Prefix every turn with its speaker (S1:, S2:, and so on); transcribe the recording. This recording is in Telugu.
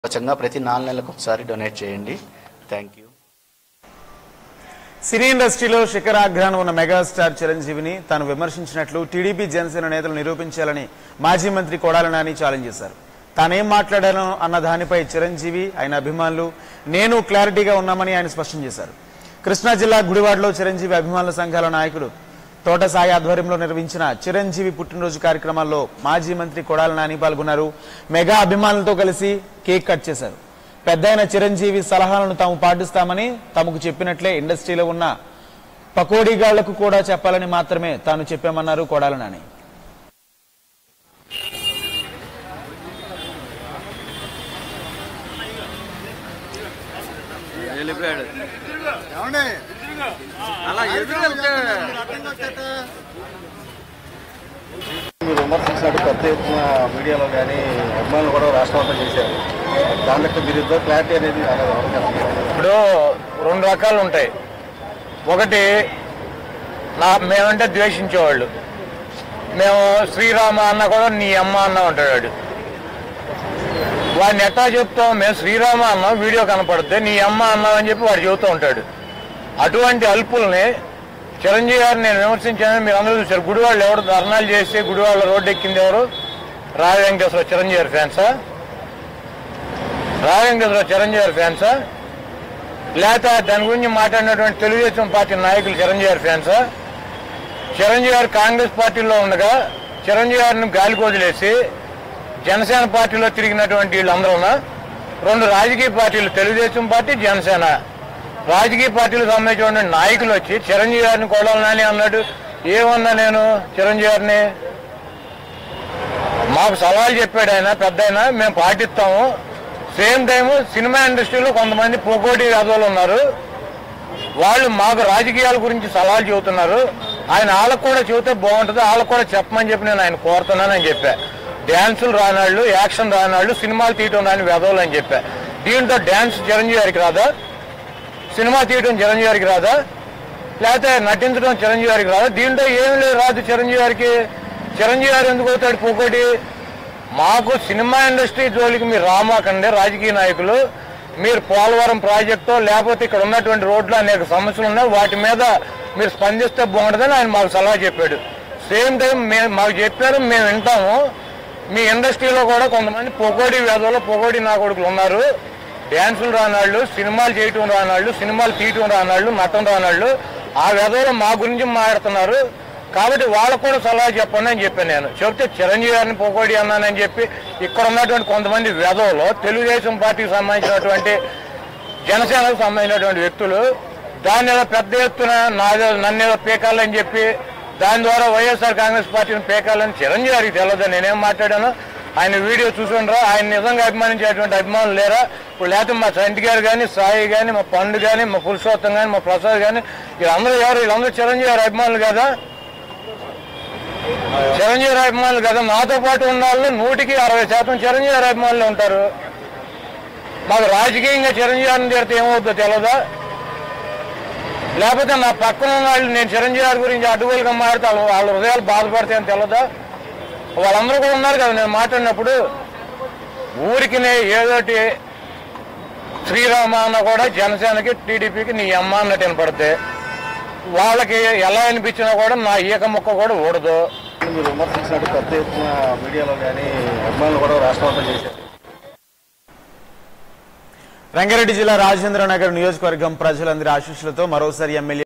S1: ఉచితంగా ప్రతి నాలుగు నెలలకు ఒకసారి డొనేట్ చేయండి థ్యాంక్ యూ
S2: సినీ ఇండస్ట్రీలో శిఖరాగ్రహణ ఉన్న మెగాస్టార్ చిరంజీవిని తాను విమర్శించినట్లు టీడీపీ జనసేన నేతలు నిరూపించాలని మాజీ మంత్రి కొడాల నాని ఛాలెంజ్ చేశారు తానేం మాట్లాడాను అన్న దానిపై చిరంజీవి ఆయన అభిమానులు నేను క్లారిటీగా ఉన్నామని ఆయన స్పష్టం చేశారు కృష్ణా జిల్లా గుడివాడలో చిరంజీవి అభిమానుల సంఘాల నాయకులు తోట సాయి ఆధ్వర్యంలో నిర్వహించిన చిరంజీవి పుట్టినరోజు కార్యక్రమాల్లో మాజీ మంత్రి కొడాల నాని పాల్గొన్నారు మెగా అభిమానులతో కలిసి కేక్ కట్ చేశారు పెద్దయిన చిరంజీవి సలహాలను తాము పాటిస్తామని తమకు చెప్పినట్లే ఇండస్ట్రీలో ఉన్న పకోడీగాళ్లకు కూడా చెప్పాలని మాత్రమే తాను చెప్పామన్నారు కొడాల నాని
S3: వెళ్ళిపోయాడు
S4: ఏమండి
S3: అలా ఎదురు వెళ్తే
S4: మీరు విమర్శించినట్టు పెద్ద ఎత్తున మీడియాలో కానీ అభిమానులు కూడా రాష్ట్రం చేశారు దాంట్లో మీరు ఇద్దరు క్లారిటీ అనేది రాలేదు ఎవరికి అసలు.
S5: ఇప్పుడు రెండు రకాలు ఉంటాయి ఒకటి నా మేమంటే ద్వేషించేవాళ్ళు మేము శ్రీరామ అన్న కూడా నీ అమ్మ అన్న ఉంటాడు వాడు వాడిని ఎట్టా చెప్తాం మేము శ్రీరామ అన్నాం వీడియో కనపడితే నీ అమ్మ అన్నాం అని చెప్పి వాడు చెబుతూ ఉంటాడు అటువంటి అల్పుల్ని చిరంజీవి గారిని నేను విమర్శించాను మీరు అందరూ చూశారు గుడివాళ్ళు ఎవరు ధర్నాలు చేసి గుడివాళ్ళ రోడ్డు ఎక్కింది ఎవరు రాయ వెంకటేశ్వర చిరంజీవి గారి ఫ్యాన్సా రాయ వెంకటేశ్వర చిరంజీవి గారి ఫ్యాన్సా లేక దాని గురించి మాట్లాడినటువంటి తెలుగుదేశం పార్టీ నాయకులు చిరంజీవి గారి ఫ్యాన్సా చిరంజీవి గారు కాంగ్రెస్ పార్టీలో ఉండగా చిరంజీవి గారిని గాలికి వదిలేసి జనసేన పార్టీలో తిరిగినటువంటి వీళ్ళందరూ రెండు రాజకీయ పార్టీలు తెలుగుదేశం పార్టీ జనసేన రాజకీయ పార్టీలకు సంబంధించినటువంటి నాయకులు వచ్చి చిరంజీవి గారిని కొడాలని అన్నాడు ఏమన్నా నేను చిరంజీవి గారిని మాకు సవాల్ చెప్పాడు ఆయన పెద్ద ఆయన మేము పాటిస్తాము సేమ్ టైం సినిమా ఇండస్ట్రీలో కొంతమంది పోకోటి యాదవులు ఉన్నారు వాళ్ళు మాకు రాజకీయాల గురించి సలహాలు చెబుతున్నారు ఆయన వాళ్ళకు కూడా చెబితే బాగుంటుంది వాళ్ళకు కూడా చెప్పమని చెప్పి నేను ఆయన కోరుతున్నానని చెప్పా డ్యాన్సులు రానాళ్ళు యాక్షన్ రానాళ్ళు సినిమాలు తీయటం రాని వెదవులు అని చెప్పా దీంట్లో డ్యాన్స్ చిరంజీవి గారికి రాదా సినిమా తీయటం చిరంజీవి గారికి రాదా లేకపోతే నటించడం చిరంజీవి గారికి రాదా దీంట్లో ఏం లేదు రాదు చిరంజీవి గారికి చిరంజీవి గారు ఎందుకు అవుతాడు పోకోటి మాకు సినిమా ఇండస్ట్రీ జోలికి మీరు రామాకండి రాజకీయ నాయకులు మీరు పోలవరం ప్రాజెక్టు లేకపోతే ఇక్కడ ఉన్నటువంటి రోడ్లు అనేక సమస్యలు ఉన్నాయి వాటి మీద మీరు స్పందిస్తే బాగుంటుందని ఆయన మాకు సలహా చెప్పాడు సేమ్ టైం మేము మాకు చెప్పారు మేము వింటాము మీ ఇండస్ట్రీలో కూడా కొంతమంది పొగోడి వేదవులు పొగోడి నా కొడుకులు ఉన్నారు డ్యాన్సులు రానాళ్ళు సినిమాలు చేయటం రానాళ్ళు సినిమాలు తీయటం రానాళ్ళు నటం రానాళ్ళు ఆ వెధవలు మా గురించి మాట్లాడుతున్నారు కాబట్టి వాళ్ళకు కూడా సలహా చెప్పండి అని చెప్పాను నేను చెప్తే చిరంజీవి గారిని పొగోడి అన్నానని చెప్పి ఇక్కడ ఉన్నటువంటి కొంతమంది వెధవలు తెలుగుదేశం పార్టీకి సంబంధించినటువంటి జనసేనకు సంబంధించినటువంటి వ్యక్తులు దాన్ని ఏదో పెద్ద ఎత్తున నాదే నన్ను ఏదో పీకాలని చెప్పి దాని ద్వారా వైఎస్ఆర్ కాంగ్రెస్ పార్టీని పీకాలని చిరంజీవి గారికి తెలియదు నేనేం మాట్లాడాను ఆయన వీడియో చూసుండ్రా ఆయన నిజంగా అభిమానించేటువంటి అభిమానులు లేరా ఇప్పుడు లేకపోతే మా సంటి గారు కానీ సాయి కానీ మా పండు కానీ మా పురుషోత్తం కానీ మా ప్రసాద్ కానీ వీళ్ళందరూ ఎవరు వీళ్ళందరూ చిరంజీవి గారి అభిమానులు కదా చిరంజీవి గారి అభిమానులు కదా నాతో పాటు ఉన్న వాళ్ళు నూటికి అరవై శాతం చిరంజీవి గారి అభిమానులు ఉంటారు మాకు రాజకీయంగా చిరంజీవి గారిని తిడితే ఏమవుతుందో తెలియదా లేకపోతే నా పక్కన ఉన్న వాళ్ళు నేను చిరంజీవి గారి గురించి అడ్డుగోలుగా మాడితే వాళ్ళ వాళ్ళ హృదయాలు బాధపడతాయని తెలియదా వాళ్ళందరూ కూడా ఉన్నారు కదా నేను మాట్లాడినప్పుడు ఊరికి ఏదోటి శ్రీరామ అన్న కూడా జనసేనకి టీడీపీకి నీ అమ్మ అన్నట్టు వినపడితే వాళ్ళకి ఎలా అనిపించినా కూడా నా ఈక ముక్క కూడా ఊడదు
S4: మీరు విమర్శించినట్టు పెద్ద ఎత్తున మీడియాలో కానీ అభిమానులు కూడా రాష్ట్రం చేశారు
S2: రంగారెడ్డి జిల్లా రాజేంద్ర నగర్ నియోజకవర్గం ప్రజలందరి ఆశీస్సులతో మరోసారి ఎమ్మెల్యే